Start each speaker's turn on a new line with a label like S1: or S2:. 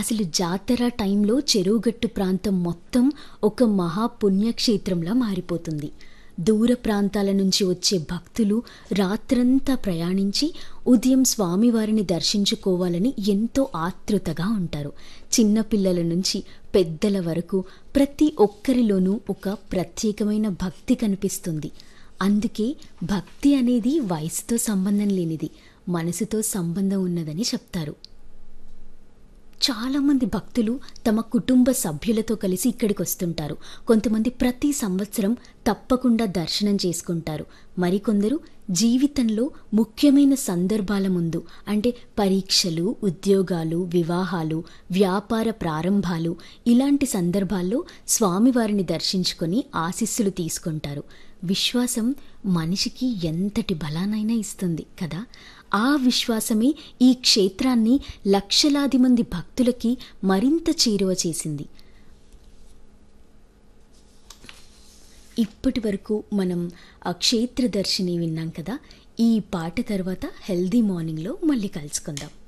S1: అసలు జాతర టైంలో చెరువుగట్టు ప్రాంతం మొత్తం ఒక మహా పుణ్యక్షేత్రంలా మారిపోతుంది దూర ప్రాంతాల నుంచి వచ్చే భక్తులు రాత్రంతా ప్రయాణించి ఉదయం స్వామివారిని దర్శించుకోవాలని ఎంతో ఆతృతగా ఉంటారు చిన్నపిల్లల నుంచి పెద్దల వరకు ప్రతి ఒక్కరిలోనూ ఒక ప్రత్యేకమైన భక్తి కనిపిస్తుంది అందుకే భక్తి అనేది వయసుతో సంబంధం లేనిది మనసుతో సంబంధం ఉన్నదని చెప్తారు చాలామంది భక్తులు తమ కుటుంబ సభ్యులతో కలిసి ఇక్కడికి వస్తుంటారు కొంతమంది ప్రతి సంవత్సరం తప్పకుండా దర్శనం చేసుకుంటారు మరికొందరు జీవితంలో ముఖ్యమైన సందర్భాల ముందు అంటే పరీక్షలు ఉద్యోగాలు వివాహాలు వ్యాపార ప్రారంభాలు ఇలాంటి సందర్భాల్లో స్వామివారిని దర్శించుకొని ఆశీస్సులు తీసుకుంటారు విశ్వాసం మనిషికి ఎంతటి బలానైనా ఇస్తుంది కదా ఆ విశ్వాసమే ఈ క్షేత్రాన్ని లక్షలాది మంది భక్తులకి మరింత చేరువ చేసింది ఇప్పటి వరకు మనం ఆ క్షేత్ర దర్శిని విన్నాం కదా ఈ పాట తర్వాత హెల్దీ మార్నింగ్లో మళ్ళీ కలుసుకుందాం